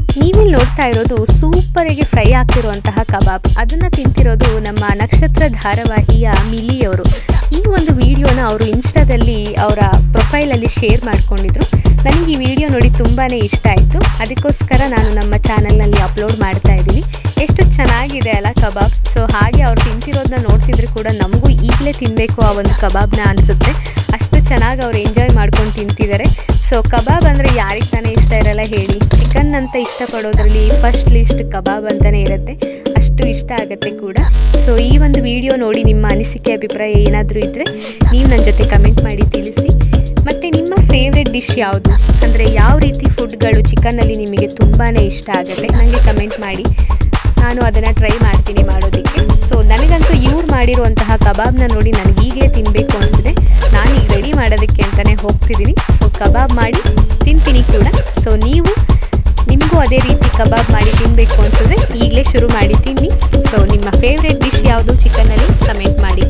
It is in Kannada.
ನೀವಿಲ್ಲಿ ನೋಡ್ತಾ ಇರೋದು ಸೂಪರಿಗೆ ಫ್ರೈ ಆಗ್ತಿರುವಂತಹ ಕಬಾಬ್ ಅದನ್ನ ತಿಂತಿರೋದು ನಮ್ಮ ನಕ್ಷತ್ರ ಧಾರಾವಾಹಿಯ ಮಿಲಿಯವರು ಈ ಒಂದು ವಿಡಿಯೋನ ಅವರು ಇನ್ಸ್ಟಾದಲ್ಲಿ ಅವರ ಪ್ರೊಫೈಲಲ್ಲಿ ಶೇರ್ ಮಾಡ್ಕೊಂಡಿದ್ರು ನನಗೆ ಈ ವಿಡಿಯೋ ನೋಡಿ ತುಂಬಾ ಇಷ್ಟ ಆಯಿತು ಅದಕ್ಕೋಸ್ಕರ ನಾನು ನಮ್ಮ ಚಾನಲ್ನಲ್ಲಿ ಅಪ್ಲೋಡ್ ಮಾಡ್ತಾ ಇದ್ದೀನಿ ಎಷ್ಟು ಚೆನ್ನಾಗಿದೆ ಅಲ್ಲ ಕಬಾಬ್ ಸೊ ಹಾಗೆ ಅವ್ರು ತಿಂತಿರೋದನ್ನ ನೋಡ್ತಿದ್ರೆ ಕೂಡ ನಮಗೂ ಈಗಲೇ ತಿನ್ನಬೇಕು ಆ ಒಂದು ಕಬಾಬ್ನ ಅನಿಸುತ್ತೆ ಅಷ್ಟು ಚೆನ್ನಾಗಿ ಅವ್ರು ಎಂಜಾಯ್ ಮಾಡ್ಕೊಂಡು ತಿಂತಿದ್ದಾರೆ ಸೊ ಕಬಾಬ್ ಅಂದರೆ ಯಾರಿಗೆ ತಾನೇ ಇಷ್ಟ ಇರಲ್ಲ ಹೇಳಿ ಚಿಕನ್ ಅಂತ ಇಷ್ಟಪಡೋದ್ರಲ್ಲಿ ಫಸ್ಟ್ ಲಿಸ್ಟ್ ಕಬಾಬ್ ಅಂತಲೇ ಇರುತ್ತೆ ಅಷ್ಟು ಇಷ್ಟ ಆಗುತ್ತೆ ಕೂಡ ಸೊ ಈ ಒಂದು ವಿಡಿಯೋ ನೋಡಿ ನಿಮ್ಮ ಅನಿಸಿಕೆ ಅಭಿಪ್ರಾಯ ಏನಾದರೂ ಇದ್ದರೆ ನೀವು ನನ್ನ ಜೊತೆ ಕಮೆಂಟ್ ಮಾಡಿ ತಿಳಿಸಿ ಮತ್ತು ನಿಮ್ಮ ಫೇವ್ರೆಟ್ ಡಿಶ್ ಯಾವುದು ಅಂದರೆ ಯಾವ ರೀತಿ ಫುಡ್ಗಳು ಚಿಕನ್ನಲ್ಲಿ ನಿಮಗೆ ತುಂಬಾ ಇಷ್ಟ ಆಗುತ್ತೆ ನನಗೆ ಕಮೆಂಟ್ ಮಾಡಿ ನಾನು ಅದನ್ನು ಟ್ರೈ ಮಾಡ್ತೀನಿ ಮಾಡೋದಕ್ಕೆ ಸೊ ನನಗಂತೂ ಇವ್ರು ಮಾಡಿರುವಂತಹ ಕಬಾಬ್ನ ನೋಡಿ ನನಗೆ ಈಗಲೇ ತಿನ್ನಬೇಕು ಅನಿಸಿದೆ ನಾನು ಈಗ ರೆಡಿ ಮಾಡೋದಕ್ಕೆ ಅಂತಲೇ ಹೋಗ್ತಿದ್ದೀನಿ ಸೊ ಕಬಾಬ್ ಮಾಡಿ ತಿಂತೀನಿ ಕೂಡ ಸೊ ನೀವು ನಿಮಗೂ ಅದೇ ರೀತಿ ಕಬಾಬ್ ಮಾಡಿ ತಿನ್ನಬೇಕು ಅನಿಸಿದ್ರೆ ಈಗಲೇ ಶುರು ಮಾಡಿ ತಿನ್ನಿ ಸೊ ನಿಮ್ಮ ಫೇವ್ರೆಟ್ ಡಿಶ್ ಯಾವುದು ಚಿಕನಲ್ಲಿ ಕಮೆಂಟ್ ಮಾಡಿ